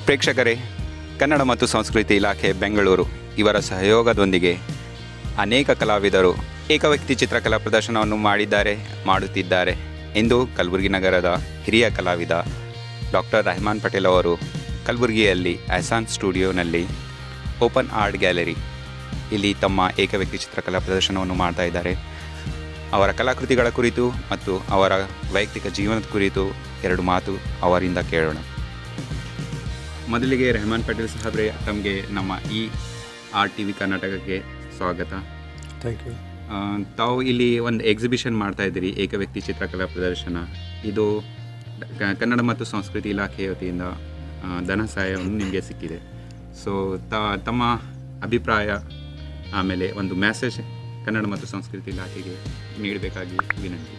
ಪ್ರೇಕ್ಷಕರೇ ಕನ್ನಡ ಮತ್ತು ಸಂಸ್ಕೃತಿ ಇಲಾಖೆ ಬೆಂಗಳೂರು ಇವರ ಸಹಯೋಗದೊಂದಿಗೆ ಅನೇಕ ಕಲಾವಿದರು ಏಕವ್ಯಕ್ತಿ ಚಿತ್ರಕಲಾ ಪ್ರದರ್ಶನವನ್ನು ಮಾಡಿದ್ದಾರೆ ಮಾಡುತ್ತಿದ್ದಾರೆ ಎಂದು ಕಲಬುರಗಿ ನಗರದ ಹಿರಿಯ ಕಲಾವಿದ ಡಾಕ್ಟರ್ ರೆಹಮಾನ್ ಪಟೇಲ್ ಅವರು ಕಲಬುರಗಿಯಲ್ಲಿ ಆ್ಯಸಾನ್ ಸ್ಟುಡಿಯೋನಲ್ಲಿ ಓಪನ್ ಆರ್ಟ್ ಗ್ಯಾಲರಿ ಇಲ್ಲಿ ತಮ್ಮ ಏಕವ್ಯಕ್ತಿ ಚಿತ್ರಕಲಾ ಪ್ರದರ್ಶನವನ್ನು ಮಾಡ್ತಾ ಇದ್ದಾರೆ ಅವರ ಕಲಾಕೃತಿಗಳ ಕುರಿತು ಮತ್ತು ಅವರ ವೈಯಕ್ತಿಕ ಜೀವನದ ಕುರಿತು ಎರಡು ಮಾತು ಅವರಿಂದ ಕೇಳೋಣ ಮೊದಲಿಗೆ ರೆಹಮಾನ್ ಪಟೇಲ್ ಸಾಹೇಬ್ರೆ ತಮಗೆ ನಮ್ಮ ಈ ಆರ್ ಟಿ ವಿ ಕರ್ನಾಟಕಕ್ಕೆ ಸ್ವಾಗತ ಥ್ಯಾಂಕ್ ಯು ಆ, ತಾವು ಇಲ್ಲಿ ಒಂದು ಎಕ್ಸಿಬಿಷನ್ ಮಾಡ್ತಾ ಇದ್ದೀರಿ ಏಕವ್ಯಕ್ತಿ ಚಿತ್ರಕಲಾ ಪ್ರದರ್ಶನ ಇದು ಕ- ಕನ್ನಡ ಮತ್ತು ಸಂಸ್ಕೃತಿ ಇಲಾಖೆ ವತಿಯಿಂದ ಆ, ಧನ ಸಹಾಯವನ್ನು ನಿಮಗೆ ಸಿಕ್ಕಿದೆ ಸೊ ತ ತಮ್ಮ ಅಭಿಪ್ರಾಯ ಆಮೇಲೆ ಒಂದು ಮೆಸೇಜ್ ಕನ್ನಡ ಮತ್ತು ಸಂಸ್ಕೃತಿ ಇಲಾಖೆಗೆ ನೀಡಬೇಕಾಗಿ ವಿನಂತಿ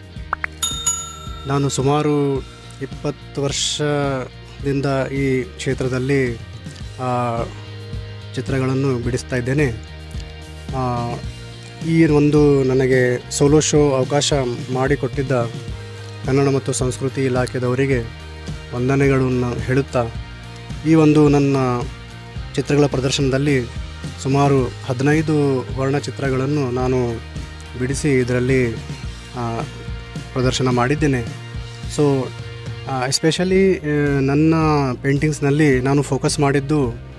ನಾನು ಸುಮಾರು ಇಪ್ಪತ್ತು ವರ್ಷದಿಂದ ಈ ಕ್ಷೇತ್ರದಲ್ಲಿ ಆ, ಚಿತ್ರಗಳನ್ನು ಬಿಡಿಸ್ತಾ ಇದ್ದೇನೆ ಆ, ಈ ಒಂದು ನನಗೆ ಸೋಲೋ ಶೋ ಅವಕಾಶ ಮಾಡಿಕೊಟ್ಟಿದ್ದ ಕನ್ನಡ ಮತ್ತು ಸಂಸ್ಕೃತಿ ಇಲಾಖೆದವರಿಗೆ ವಂದನೆಗಳನ್ನು ಹೇಳುತ್ತಾ ಈ ಒಂದು ನನ್ನ ಚಿತ್ರಗಳ ಪ್ರದರ್ಶನದಲ್ಲಿ ಸುಮಾರು ಹದಿನೈದು ವರ್ಣಚಿತ್ರಗಳನ್ನು ನಾನು ಬಿಡಿಸಿ ಇದರಲ್ಲಿ ಆ, ಪ್ರದರ್ಶನ ಮಾಡಿದ್ದೇನೆ ಸೊ ಎಸ್ಪೆಷಲಿ ನನ್ನ ಪೇಂಟಿಂಗ್ಸ್ನಲ್ಲಿ ನಾನು ಫೋಕಸ್ ಮಾಡಿದ್ದು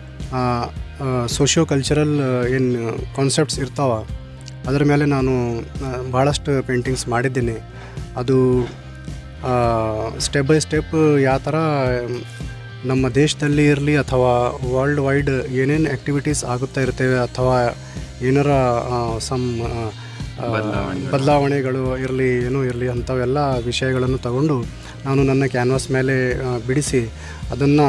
ಸೋಷಿಯೋ ಕಲ್ಚರಲ್ ಏನು ಕಾನ್ಸೆಪ್ಟ್ಸ್ ಇರ್ತಾವ ಅದರ ಮೇಲೆ ನಾನು ಆ, ಭಾಳಷ್ಟು ಪೇಂಟಿಂಗ್ಸ್ ಮಾಡಿದ್ದೇನೆ ಅದು ಸ್ಟೆಪ್ ಬೈ ಸ್ಟೆಪ್ ಯಾವ ಥರ ಮ್, ನಮ್ಮ ದೇಶದಲ್ಲಿ ಇರಲಿ ಅಥವಾ ವರ್ಲ್ಡ್ ವೈಡ್ ಏನೇನು ಆ್ಯಕ್ಟಿವಿಟೀಸ್ ಆಗುತ್ತಾ ಇರ್ತೇವೆ ಅಥವಾ ಏನಾರ ಸಮ್ ಬದಲಾವಣೆಗಳು. ಬದಲಾವಣೆಗಳು ಇರಲಿ ಏನೋ ಇರಲಿ ಅಂಥವೆಲ್ಲ ವಿಷಯಗಳನ್ನು ತಗೊಂಡು ನಾನು ನನ್ನ ಕ್ಯಾನ್ವಾಸ್ ಮೇಲೆ ಆ, ಬಿಡಿಸಿ ಅದನ್ನು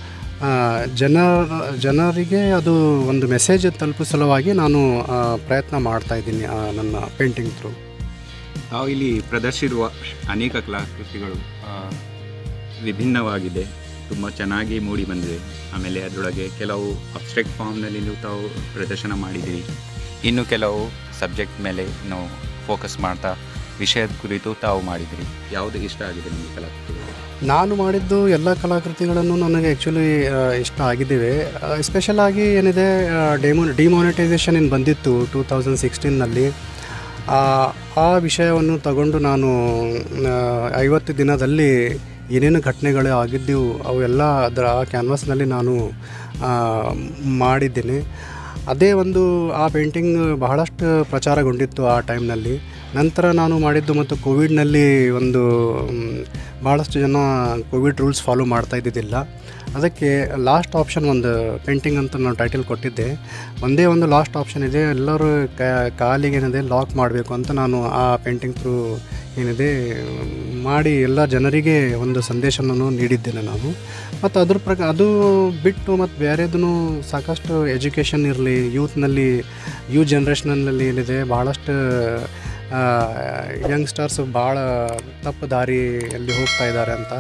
ಜನ ಜನರಿಗೆ ಅದು ಒಂದು ಮೆಸೇಜ್ ತಲುಪಿಸಲುವಾಗಿ ನಾನು ಆ, ಪ್ರಯತ್ನ ಮಾಡ್ತಾ ಇದ್ದೀನಿ ಆ, ನನ್ನ ಪೇಂಟಿಂಗ್ ಥ್ರೂ ತಾವು ಇಲ್ಲಿ ಪ್ರದರ್ಶಿರುವ ಅನೇಕ ಕಲಾಕೃತಿಗಳು ಆ, ವಿಭಿನ್ನವಾಗಿದೆ ತುಂಬ ಚೆನ್ನಾಗಿ ಮೂಡಿ ಬಂದಿದೆ ಆಮೇಲೆ ಅದರೊಳಗೆ ಕೆಲವು ಅಬ್ಸ್ಟ್ರಾಕ್ಟ್ ಫಾರ್ಮ್ನಲ್ಲಿ ನೀವು ತಾವು ಪ್ರದರ್ಶನ ಮಾಡಿದ್ದೀರಿ ಇನ್ನು ಕೆಲವು ಸಬ್ಜೆಕ್ಟ್ ಮೇಲೆ ನಾವು ಫೋಕಸ್ ಮಾಡ್ತಾ ವಿಷಯದ ಕುರಿತು ತಾವು ಮಾಡಿದಿರಿ ಯಾವುದು ಇಷ್ಟ ಆಗಿದೆ ನಿಮಗೆ ಕಲಾಕೃತಿಗಳು ನಾನು ಮಾಡಿದ್ದು ಎಲ್ಲ ಕಲಾಕೃತಿಗಳನ್ನು ನನಗೆ ಆ್ಯಕ್ಚುಲಿ ಇಷ್ಟ ಆಗಿದ್ದೇವೆ ಎಸ್ಪೆಷಲ್ ಆಗಿ ಏನಿದೆ ಡೆಮೋ ಡಿಮಾನಿಟೈಸೇಷನ್ ಏನು ಬಂದಿತ್ತು ಟೂ ತೌಸಂಡ್ ಸಿಕ್ಸ್ಟೀನ್ನಲ್ಲಿ ಆ ವಿಷಯವನ್ನು ತಗೊಂಡು ನಾನು ಆ, ಐವತ್ತು ದಿನದಲ್ಲಿ ಏನೇನು ಘಟನೆಗಳು ಆಗಿದ್ದವು ಅವೆಲ್ಲ ಅದರ ಆ ಕ್ಯಾನ್ವಾಸ್ನಲ್ಲಿ ನಾನು ಆ, ಮಾಡಿದ್ದೇನೆ ಅದೇ ಒಂದು ಆ ಪೇಂಟಿಂಗ್ ಬಹಳಷ್ಟು ಪ್ರಚಾರಗೊಂಡಿತ್ತು ಆ ಟೈಮ್ನಲ್ಲಿ ನಂತರ ನಾನು ಮಾಡಿದ್ದು ಮತ್ತು ಕೋವಿಡ್ನಲ್ಲಿ ಒಂದು ಮ್, ಭಾಳಷ್ಟು ಜನ ಕೋವಿಡ್ ರೂಲ್ಸ್ ಫಾಲೋ ಮಾಡ್ತಾ ಇದ್ದಿದ್ದಿಲ್ಲ ಅದಕ್ಕೆ ಲಾಸ್ಟ್ ಆಪ್ಷನ್ ಒಂದು ಪೇಂಟಿಂಗ್ ಅಂತ ನಾನು ಟೈಟಲ್ ಕೊಟ್ಟಿದ್ದೆ ಒಂದೇ ಒಂದು ಲಾಸ್ಟ್ ಆಪ್ಷನ್ ಇದೆ ಎಲ್ಲರೂ ಕಾಲಿಗೆ ಏನಿದೆ ಲಾಕ್ ಮಾಡಬೇಕು ಅಂತ ನಾನು ಆ ಪೇಂಟಿಂಗ್ ಥ್ರೂ ಏನಿದೆ ಮಾಡಿ ಎಲ್ಲ ಜನರಿಗೆ ಒಂದು ಸಂದೇಶವನ್ನು ನೀಡಿದ್ದೇನೆ ನಾನು ಮತ್ತು ಅದ್ರ ಪ್ರಕಾರ ಅದು ಬಿಟ್ಟು ಮತ್ತು ಬೇರೆದೂ ಸಾಕಷ್ಟು ಎಜುಕೇಷನ್ ಇರಲಿ ಯೂತ್ನಲ್ಲಿ ಯೂತ್ ಜನ್ರೇಷನಲ್ಲಿ ಏನಿದೆ ಭಾಳಷ್ಟು ಯಂಗ್ಸ್ಟರ್ಸ್ ಭಾಳ ತಪ್ಪು ದಾರಿಯಲ್ಲಿ ಹೋಗ್ತಾ ಇದ್ದಾರೆ ಅಂತ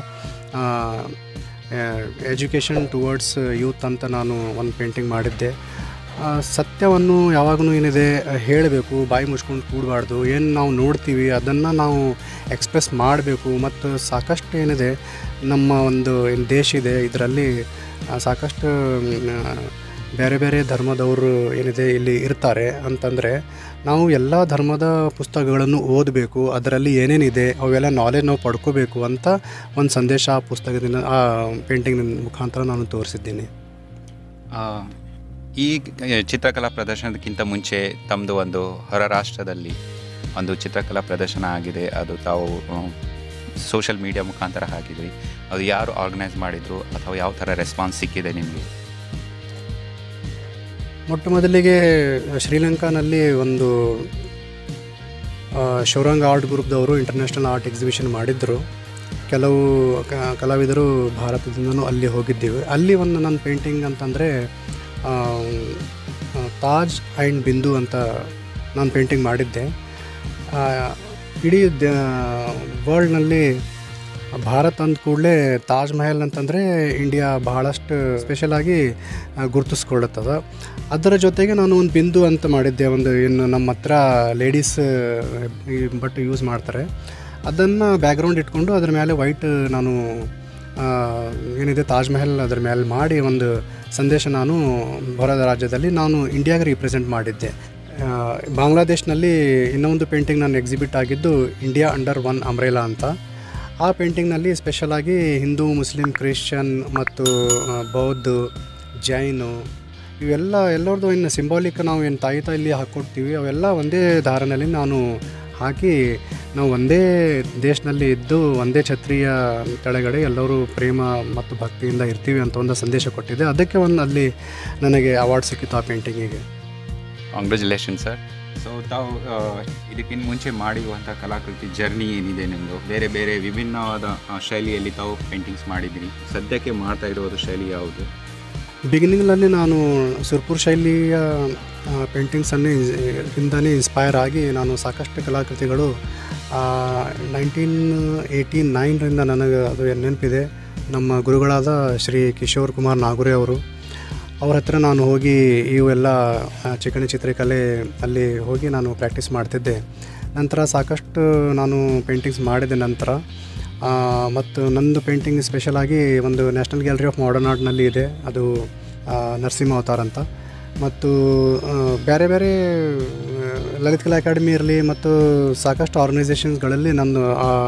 ಎಜುಕೇಷನ್ ಟುವರ್ಡ್ಸ್ ಯೂತ್ ಅಂತ ನಾನು ಒಂದು ಪೇಂಟಿಂಗ್ ಮಾಡಿದ್ದೆ ಆ, ಸತ್ಯವನ್ನು ಯಾವಾಗಲೂ ಏನಿದೆ ಹೇಳಬೇಕು ಬಾಯಿ ಮುಚ್ಕೊಂಡು ಕೂಡಬಾರ್ದು ಏನು ನಾವು ನೋಡ್ತೀವಿ ಅದನ್ನು ನಾವು ಎಕ್ಸ್ಪ್ರೆಸ್ ಮಾಡಬೇಕು ಮತ್ತು ಸಾಕಷ್ಟು ಏನಿದೆ ನಮ್ಮ ಒಂದು ಏನು ದೇಶ ಇದೆ ಇದರಲ್ಲಿ ಆ, ಸಾಕಷ್ಟು ಮ್, ಬೇರೆ ಬೇರೆ ಧರ್ಮದವರು ಏನಿದೆ ಇಲ್ಲಿ ಇರ್ತಾರೆ ಅಂತಂದರೆ ನಾವು ಎಲ್ಲ ಧರ್ಮದ ಪುಸ್ತಕಗಳನ್ನು ಓದಬೇಕು ಅದರಲ್ಲಿ ಏನೇನಿದೆ ಅವೆಲ್ಲ ನಾಲೆಜ್ ನಾವು ಪಡ್ಕೋಬೇಕು ಅಂತ ಒಂದು ಸಂದೇಶ ಆ ಪುಸ್ತಕದಿಂದ ಆ ಪೇಂಟಿಂಗ್ ಮುಖಾಂತರ ನಾನು ತೋರಿಸಿದ್ದೀನಿ ಆ, ಈ ಗ- ಚಿತ್ರಕಲಾ ಪ್ರದರ್ಶನಕ್ಕಿಂತ ಮುಂಚೆ ತಮ್ಮದು ಒಂದು ಹೊರ ರಾಷ್ಟ್ರದಲ್ಲಿ ಒಂದು ಚಿತ್ರಕಲಾ ಪ್ರದರ್ಶನ ಆಗಿದೆ ಅದು ತಾವು ಸೋಷಿಯಲ್ ಮೀಡಿಯಾ ಮುಖಾಂತರ ಹಾಕಿದ್ರಿ ಅದು ಯಾರು ಆರ್ಗನೈಸ್ ಮಾಡಿದ್ರು ಅಥವಾ ಯಾವ ಥರ ರೆಸ್ಪಾನ್ಸ್ ಸಿಕ್ಕಿದೆ ನಿಮಗೆ ಮೊಟ್ಟ ಮೊದಲಿಗೆ ಶ್ರೀಲಂಕಾನಲ್ಲಿ ಒಂದು ಆ, ಶೌರಂಗ ಆರ್ಟ್ ಗ್ರೂಪ್ದವರು ಇಂಟರ್ನ್ಯಾಷನಲ್ ಆರ್ಟ್ ಎಕ್ಸಿಬಿಷನ್ ಮಾಡಿದ್ದರು ಕೆಲವು ಕ- ಕಲಾವಿದರು ಭಾರತದಿಂದನೂ ಅಲ್ಲಿ ಹೋಗಿದ್ದೀವಿ ಅಲ್ಲಿ ಒಂದು ನನ್ನ ಪೇಂಟಿಂಗ್ ಅಂತಂದರೆ ತಾಜ್ ಆ್ಯಂಡ್ ಬಿಂದು ಅಂತ ನಾನು ಪೇಂಟಿಂಗ್ ಮಾಡಿದ್ದೆ ಆ, ಇಡೀ ದ ವರ್ಲ್ಡ್ನಲ್ಲಿ ಭಾರತ್ ಅಂದ ಕೂಡಲೇ ತಾಜ್ ಮಹಲ್ ಅಂತಂದರೆ ಇಂಡಿಯಾ ಬಹಳಷ್ಟು ಸ್ಪೆಷಲಾಗಿ ಗುರುತಿಸ್ಕೊಳ್ಳುತ್ತದ ಅದರ ಜೊತೆಗೆ ನಾನು ಒಂದು ಬಿಂದು ಅಂತ ಮಾಡಿದ್ದೆ ಒಂದು ಏನು ನಮ್ಮ ಹತ್ರ ಲೇಡೀಸ್ ಈ ಬಟ್ಟೆ ಯೂಸ್ ಮಾಡ್ತಾರೆ ಅದನ್ನು ಬ್ಯಾಕ್ಗ್ರೌಂಡ್ ಇಟ್ಕೊಂಡು ಅದ್ರ ಮೇಲೆ ವೈಟ್ ನಾನು ಆ, ಏನಿದೆ ತಾಜ್ ಮಹಲ್ ಅದ್ರ ಮೇಲೆ ಮಾಡಿ ಒಂದು ಸಂದೇಶ ನಾನು ಹೊರ ರಾಜ್ಯದಲ್ಲಿ ನಾನು ಇಂಡಿಯಾಗೆ ರೀಪ್ರೆಸೆಂಟ್ ಮಾಡಿದ್ದೆ ಆ, ಬಾಂಗ್ಲಾದೇಶ್ನಲ್ಲಿ ಇನ್ನೊಂದು ಪೇಂಟಿಂಗ್ ನಾನು ಎಕ್ಸಿಬಿಟ್ ಆಗಿದ್ದು ಇಂಡಿಯಾ ಅಂಡರ್ ಒನ್ ಅಂಬ್ರೇಲಾ ಅಂತ ಆ ಪೇಂಟಿಂಗ್ನಲ್ಲಿ ಸ್ಪೆಷಲಾಗಿ ಹಿಂದೂ ಮುಸ್ಲಿಂ ಕ್ರಿಶ್ಚಿಯನ್ ಮತ್ತು ಆ, ಬೌದ್ಧ ಜೈನು ಇವೆಲ್ಲ ಎಲ್ಲರದ್ದು ಇನ್ನು ಸಿಂಬಾಲಿಕ್ ನಾವು ಏನು ತಾಯಿ ತಾಯಿಲಿ ಹಾಕ್ಕೊಡ್ತೀವಿ ಅವೆಲ್ಲ ಒಂದೇ ದಾರನಲ್ಲಿ ನಾನು ಹಾಕಿ ನಾವು ಒಂದೇ ದೇಶದಲ್ಲಿ ಇದ್ದು ಒಂದೇ ಛತ್ರಿಯ ಕೆಳಗಡೆ ಎಲ್ಲರೂ ಪ್ರೇಮ ಮತ್ತು ಭಕ್ತಿಯಿಂದ ಇರ್ತೀವಿ ಅಂತ ಒಂದು ಸಂದೇಶ ಕೊಟ್ಟಿದೆ ಅದಕ್ಕೆ ಒಂದು ಅಲ್ಲಿ ನನಗೆ ಅವಾರ್ಡ್ ಸಿಕ್ಕಿತ್ತು ಆ ಪೇಂಟಿಂಗಿಗೆ ಕಾಂಗ್ರ್ಯಾಚುಲೇಷನ್ ಸರ್ ಸೊ ತಾವು ಆ, ಇದಕ್ಕಿಂತ ಮುಂಚೆ ಮಾಡಿರುವಂಥ ಕಲಾಕೃತಿ ಜರ್ನಿ ಏನಿದೆ ನಿಮ್ಮದು ಬೇರೆ ಬೇರೆ ವಿಭಿನ್ನವಾದ ಆ, ಶೈಲಿಯಲ್ಲಿ ತಾವು ಪೇಂಟಿಂಗ್ಸ್ ಮಾಡಿದ್ದೀರಿ ಸದ್ಯಕ್ಕೆ ಮಾಡ್ತಾ ಇರೋದು ಶೈಲಿ ಯಾವುದು ಬಿಗಿನಿಂಗ್ನಲ್ಲಿ ನಾನು ಸುರ್ಪುರ್ ಶೈಲಿಯ ಪೇಂಟಿಂಗ್ಸನ್ನು ಇಂದನೇ ಇನ್ಸ್ಪೈರ್ ಆಗಿ ನಾನು ಸಾಕಷ್ಟು ಕಲಾಕೃತಿಗಳು ನೈನ್ಟೀನ್ ಏಯ್ಟಿ ನೈನ್ರಿಂದ ನನಗೆ ಅದು ನೆನಪಿದೆ ನಮ್ಮ ಗುರುಗಳಾದ ಶ್ರೀ ಕಿಶೋರ್ ಕುಮಾರ್ ನಾಗುರೆ ಅವರು ಅವ್ರ ಹತ್ರ ನಾನು ಹೋಗಿ ಇವೆಲ್ಲ ಆ, ಚಿಕಣಿ ಚಿತ್ರಕಲೆ ಅಲ್ಲಿ ಹೋಗಿ ನಾನು ಪ್ರಾಕ್ಟೀಸ್ ಮಾಡ್ತಿದ್ದೆ ನಂತರ ಸಾಕಷ್ಟು ನಾನು ಪೇಂಟಿಂಗ್ಸ್ ಮಾಡಿದ ನಂತರ ಆ, ಮತ್ತು ನಂದು ಪೇಂಟಿಂಗ್ ಸ್ಪೆಷಲಾಗಿ ಒಂದು ನ್ಯಾಷನಲ್ ಗ್ಯಾಲರಿ ಆಫ್ ಮಾಡರ್ನ್ ಆರ್ಟ್ನಲ್ಲಿ ಇದೆ ಅದು ಆ, ನರಸಿಂಹ ಅವತಾರ್ ಅಂತ ಮತ್ತು ಆ, ಬೇರೆ ಬೇರೆ ಆ, ಲಲಿತ್ ಕಲಾ ಅಕಾಡೆಮಿ ಇರಲಿ ಮತ್ತು ಸಾಕಷ್ಟು ಆರ್ಗನೈಸೇಷನ್ಸ್ಗಳಲ್ಲಿ ನಂದು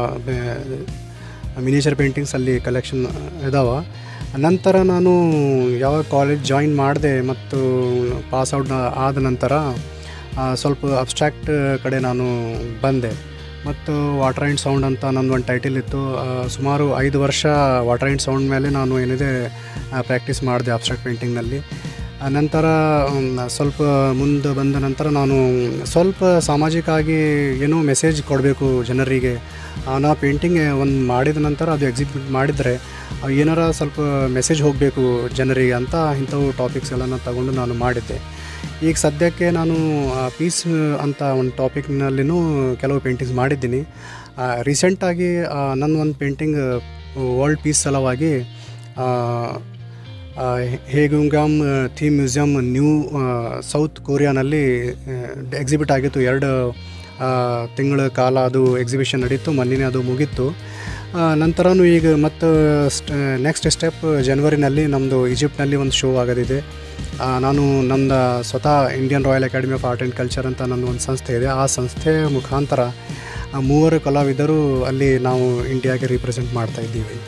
ಮಿನಿಚರ್ ಪೇಂಟಿಂಗ್ಸ್ ಅಲ್ಲಿ ಕಲೆಕ್ಷನ್ ಇದಾವೆ ನಂತರ ನಾನು ಯಾವಾಗ ಕಾಲೇಜ್ ಜಾಯಿನ್ ಮಾಡಿದೆ ಮತ್ತು ಪಾಸ್ ಔಟ್ ಆದ ನಂತರ ಆ, ಸ್ವಲ್ಪ ಅಬ್ಸ್ಟ್ರಾಕ್ಟ್ ಕಡೆ ನಾನು ಬಂದೆ ಮತ್ತು ವಾಟರ್ ಆ್ಯಂಡ್ ಸೌಂಡ್ ಅಂತ ನಂದು ಒಂದು ಟೈಟಲ್ ಇತ್ತು ಆ, ಸುಮಾರು ಐದು ವರ್ಷ ವಾಟರ್ ಆ್ಯಂಡ್ ಸೌಂಡ್ ಮೇಲೆ ನಾನು ಏನಿದೆ ಪ್ರಾಕ್ಟೀಸ್ ಮಾಡಿದೆ ಅಬ್ಸ್ಟ್ರಾಕ್ಟ್ ಪೇಂಟಿಂಗ್ನಲ್ಲಿ ಆ ನಂತರ ಮ್, ಸ್ವಲ್ಪ ಮುಂದೆ ಬಂದ ನಂತರ ನಾನು ಸ್ವಲ್ಪ ಸಾಮಾಜಿಕ ಆಗಿ ಏನೋ ಮೆಸೇಜ್ ಕೊಡಬೇಕು ಜನರಿಗೆ ಆ, ನಾ ಪೇಂಟಿಂಗ್ ಒಂದು ಮಾಡಿದ ನಂತರ ಅದು ಎಕ್ಸಿಬಿಟ್ ಮಾಡಿದರೆ ಅವು ಏನಾರ ಸ್ವಲ್ಪ ಮೆಸೇಜ್ ಹೋಗಬೇಕು ಜನರಿಗೆ ಅಂತ ಇಂಥವು ಟಾಪಿಕ್ಸ್ ಎಲ್ಲ ನಾನು ತಗೊಂಡು ನಾನು ಮಾಡಿದ್ದೆ ಈಗ ಸದ್ಯಕ್ಕೆ ನಾನು ಪೀಸ್ ಅಂತ ಒಂದು ಟಾಪಿಕ್ನಲ್ಲಿನೂ ಕೆಲವು ಪೇಂಟಿಂಗ್ಸ್ ಮಾಡಿದ್ದೀನಿ ರೀಸೆಂಟಾಗಿ ನನ್ನ ಒಂದು ಪೇಂಟಿಂಗ್ ವರ್ಲ್ಡ್ ಪೀಸ್ ಸಲುವಾಗಿ ಹೇಗುಂಗಾಮ್ ಥೀಮ್ ಮ್ಯೂಸಿಯಂ ನ್ಯೂ ಸೌತ್ ಕೊರಿಯಾನಲ್ಲಿ ಎಕ್ಸಿಬಿಟ್ ಆಗಿತ್ತು ಎರಡು ಆ, ತಿಂಗಳ ಕಾಲ ಅದು ಎಕ್ಸಿಬಿಷನ್ ನಡೀತು ಮೊನ್ನೆ ಅದು ಮುಗೀತು ಆ, ನಂತರನೂ ಈಗ ಮತ್ತು ನೆಕ್ಸ್ಟ್ ಸ್ಟೆಪ್ ಜನವರಿನಲ್ಲಿ ನಮ್ಮದು ಈಜಿಪ್ಟ್ನಲ್ಲಿ ಒಂದು ಶೋ ಆಗೋದಿದೆ ಆ, ನಾನು ನನ್ನ ಸ್ವತಃ Indian royal academy of art and culture ಅಂತ ನನ್ನ ಒಂದು ಸಂಸ್ಥೆ ಇದೆ ಆ ಸಂಸ್ಥೆಯ ಮುಖಾಂತರ ಆ ಮೂವರು ಕಲಾವಿದರು ಅಲ್ಲಿ ನಾವು ಇಂಡಿಯಾಗೆ ರಿಪ್ರೆಸೆಂಟ್ ಮಾಡ್ತಾ ಇದ್ದೀವಿ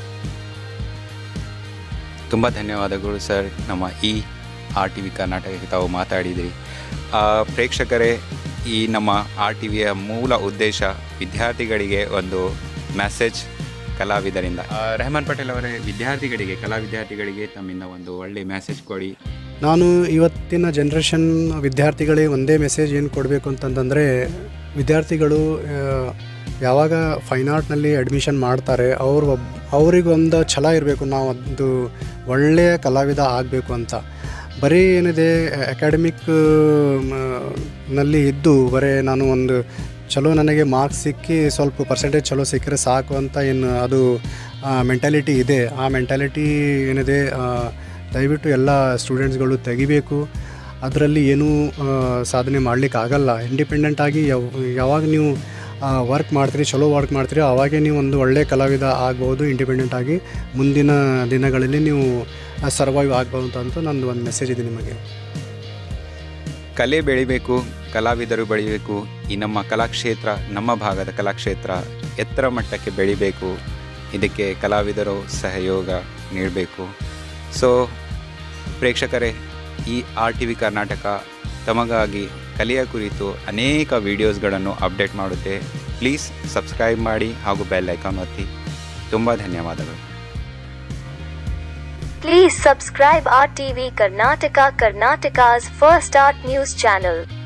ತುಂಬ ಧನ್ಯವಾದಗಳು ಸರ್ ನಮ್ಮ ಈ ಆರ್ ಟಿ ವಿ ಕರ್ನಾಟಕಕ್ಕೆ ತಾವು ಮಾತಾಡಿದಿರಿ ಆ, ಪ್ರೇಕ್ಷಕರೇ ಈ ನಮ್ಮ ಆರ್ ಟಿ ವಿಯ ಮೂಲ ಉದ್ದೇಶ ವಿದ್ಯಾರ್ಥಿಗಳಿಗೆ ಒಂದು ಮೆಸೇಜ್ ಕಲಾವಿದರಿಂದ ಆ, ರೆಹಮಾನ್ ಪಟೇಲ್ ಅವರೇ ವಿದ್ಯಾರ್ಥಿಗಳಿಗೆ ಕಲಾ ವಿದ್ಯಾರ್ಥಿಗಳಿಗೆ ತಮ್ಮಿಂದ ಒಂದು ಒಳ್ಳೆ ಮೆಸೇಜ್ ಕೊಡಿ ನಾನು ಇವತ್ತಿನ ಜನ್ರೇಷನ್ ವಿದ್ಯಾರ್ಥಿಗಳಿಗೆ ಒಂದೇ ಮೆಸೇಜ್ ಏನು ಕೊಡಬೇಕು ಅಂತಂತಂದರೆ ವಿದ್ಯಾರ್ಥಿಗಳು ಆ, ಯಾವಾಗ ಫೈನ್ ಆರ್ಟ್ನಲ್ಲಿ ಅಡ್ಮಿಷನ್ ಮಾಡ್ತಾರೆ ಅವ್ರು ಒಬ್ ಅವ್ರಿಗೊಂದು ಛಲ ಇರಬೇಕು ನಾವು ಒಂದು ಒಳ್ಳೆಯ ಕಲಾವಿದ ಆಗಬೇಕು ಅಂತ ಬರೀ ಏನಿದೆ ಅಕಾಡೆಮಿಕ್ ನಲ್ಲಿ ಇದ್ದು ಬರೀ ನಾನು ಒಂದು ಚಲೋ ನನಗೆ ಮಾರ್ಕ್ಸ್ ಸಿಕ್ಕಿ ಸ್ವಲ್ಪ ಪರ್ಸೆಂಟೇಜ್ ಚಲೋ ಸಿಕ್ಕರೆ ಸಾಕು ಅಂತ ಏನು ಅದು ಮೆಂಟಾಲಿಟಿ ಇದೆ ಆ ಮೆಂಟಾಲಿಟಿ ಏನಿದೆ ಆ, ದಯವಿಟ್ಟು ಎಲ್ಲ ಸ್ಟೂಡೆಂಟ್ಸ್ಗಳು ತೆಗಿಬೇಕು ಅದರಲ್ಲಿ ಏನೂ ಆ, ಸಾಧನೆ ಮಾಡಲಿಕ್ಕೆ ಆಗಲ್ಲ ಇಂಡಿಪೆಂಡೆಂಟ್ ಆಗಿ ಯಾವ ಯಾವಾಗ ನೀವು ವರ್ಕ್ ಮಾಡ್ತೀರಿ ಚಲೋ ವರ್ಕ್ ಮಾಡ್ತೀರಿ ಆವಾಗೇ ನೀವು ಒಂದು ಒಳ್ಳೆಯ ಕಲಾವಿದ ಆಗ್ಬೋದು ಇಂಡಿಪೆಂಡೆಂಟ್ ಆಗಿ ಮುಂದಿನ ದಿನಗಳಲ್ಲಿ ನೀವು ಸರ್ವೈವ್ ಆಗ್ಬೋದು ಅಂತ ನಂದು ಒಂದು ಮೆಸೇಜ್ ಇದೆ ನಿಮಗೆ ಕಲೆ ಬೆಳಿಬೇಕು ಕಲಾವಿದರು ಬೆಳಿಬೇಕು ಈ ನಮ್ಮ ಕಲಾಕ್ಷೇತ್ರ ನಮ್ಮ ಭಾಗದ ಕಲಾಕ್ಷೇತ್ರ ಎತ್ತರ ಮಟ್ಟಕ್ಕೆ ಬೆಳಿಬೇಕು ಇದಕ್ಕೆ ಕಲಾವಿದರು ಸಹಯೋಗ ನೀಡಬೇಕು ಸೊ ಪ್ರೇಕ್ಷಕರೇ ಈ ಆರ್ ಟಿ ವಿ ಕರ್ನಾಟಕ ತಮಗಾಗಿ ಕಲೆಯ ಕುರಿತು ಅನೇಕ ವಿಡಿಯೋಸ್ಗಳನ್ನು ಅಪ್ಡೇಟ್ ಮಾಡುತ್ತೆ ಪ್ಲೀಸ್ ಸಬ್ಸ್ಕ್ರೈಬ್ ಮಾಡಿ ಹಾಗೂ ಬೆಲ್ ಐಕಾನ್ ಒತ್ತಿ ತುಂಬ ಧನ್ಯವಾದಗಳು Please subscribe RTV Karnataka Karnataka's first art news channel.